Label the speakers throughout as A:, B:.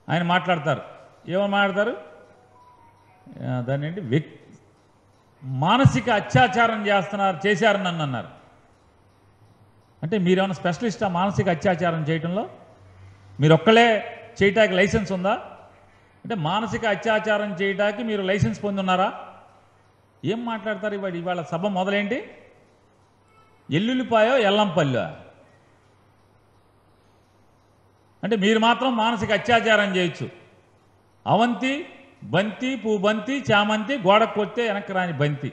A: ఆయన మాట్లాడతారు ఏమని మాట్లాడతారు ఆ, దాన్ని ఏంటి వ్యక్ మానసిక అత్యాచారం చేస్తున్నారు చేశారు నన్ను అన్నారు అంటే మీరేమైనా స్పెషలిస్టా మానసిక అత్యాచారం చేయటంలో మీరు ఒక్కలే చేయటానికి లైసెన్స్ ఉందా అంటే మానసిక అత్యాచారం చేయటానికి మీరు లైసెన్స్ పొంది ఉన్నారా ఏం మాట్లాడతారు ఇవాళ ఇవాళ సభ మొదలేంటి ఎల్లుల్లిపాయో ఎల్లంపల్లి అంటే మీరు మాత్రం మానసిక అత్యాచారం చేయొచ్చు అవంతి బంతి పూ బంతి చామంతి గోడ కొడితే వెనక్కి రాని బంతి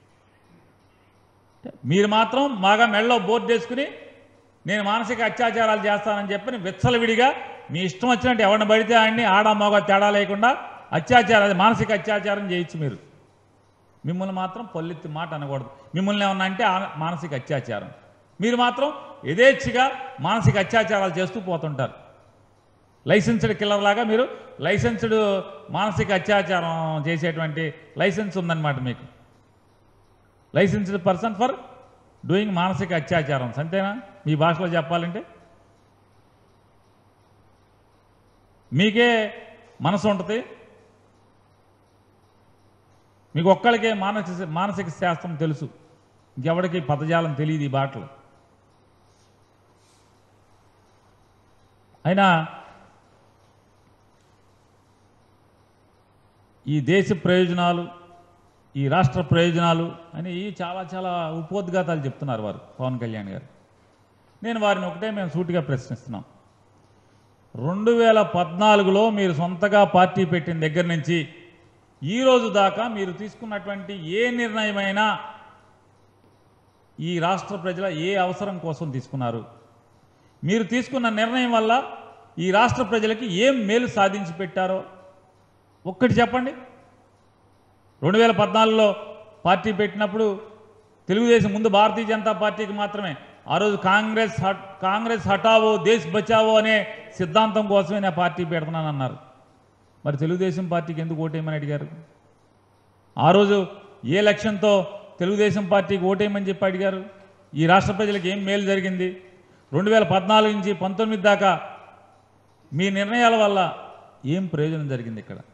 A: మీరు మాత్రం బాగా మెళ్ళలో బోర్డు వేసుకుని నేను మానసిక అత్యాచారాలు చేస్తానని చెప్పి విచ్చలవిడిగా మీ ఇష్టం వచ్చినట్టు ఎవరిని పడితే ఆయన్ని ఆడ మగ తేడా లేకుండా అత్యాచారం అది మానసిక అత్యాచారం చేయొచ్చు మీరు మిమ్మల్ని మాత్రం పల్లెత్తి మాట అనకూడదు మిమ్మల్ని ఏమన్నా అంటే ఆ మానసిక అత్యాచారం మీరు మాత్రం యథేచ్ఛగా మానసిక అత్యాచారాలు చేస్తూ పోతుంటారు లైసెన్స్డ్ కిల్లర్ లాగా మీరు లైసెన్స్డ్ మానసిక అత్యాచారం చేసేటువంటి లైసెన్స్ ఉందన్నమాట మీకు లైసెన్స్డ్ పర్సన్ ఫర్ డూయింగ్ మానసిక అత్యాచారం అంతేనా మీ భాషలో చెప్పాలంటే మీకే మనసు ఉంటుంది మీకు ఒక్కడికే మానసిక మానసిక శాస్త్రం తెలుసు ఇంకెవడికి పదజాలం తెలియదు ఈ బాటలు అయినా ఈ దేశ ప్రయోజనాలు ఈ రాష్ట్ర ప్రయోజనాలు అని చాలా చాలా ఉపోద్ఘాతాలు చెప్తున్నారు వారు పవన్ కళ్యాణ్ గారు నేను వారిని ఒకటే మేము సూటిగా ప్రశ్నిస్తున్నాం రెండు వేల పద్నాలుగులో మీరు సొంతగా పార్టీ పెట్టిన దగ్గర నుంచి ఈ రోజు దాకా మీరు తీసుకున్నటువంటి ఏ నిర్ణయమైనా ఈ రాష్ట్ర ప్రజల ఏ అవసరం కోసం తీసుకున్నారు మీరు తీసుకున్న నిర్ణయం వల్ల ఈ రాష్ట్ర ప్రజలకి ఏం మేలు సాధించి పెట్టారో ఒక్కటి చెప్పండి రెండు వేల పద్నాలుగులో పార్టీ పెట్టినప్పుడు తెలుగుదేశం ముందు భారతీయ జనతా పార్టీకి మాత్రమే ఆ రోజు కాంగ్రెస్ హట్ కాంగ్రెస్ హటావో దేశ్ బచావో అనే సిద్ధాంతం కోసమే నేను పార్టీ పెడుతున్నానన్నారు మరి తెలుగుదేశం పార్టీకి ఎందుకు ఓటేయమని అడిగారు ఆ రోజు ఏ లక్ష్యంతో తెలుగుదేశం పార్టీకి ఓటేయమని చెప్పి అడిగారు ఈ రాష్ట్ర ప్రజలకు ఏం మేలు జరిగింది రెండు వేల పద్నాలుగు నుంచి పంతొమ్మిది దాకా మీ నిర్ణయాల వల్ల ఏం ప్రయోజనం జరిగింది ఇక్కడ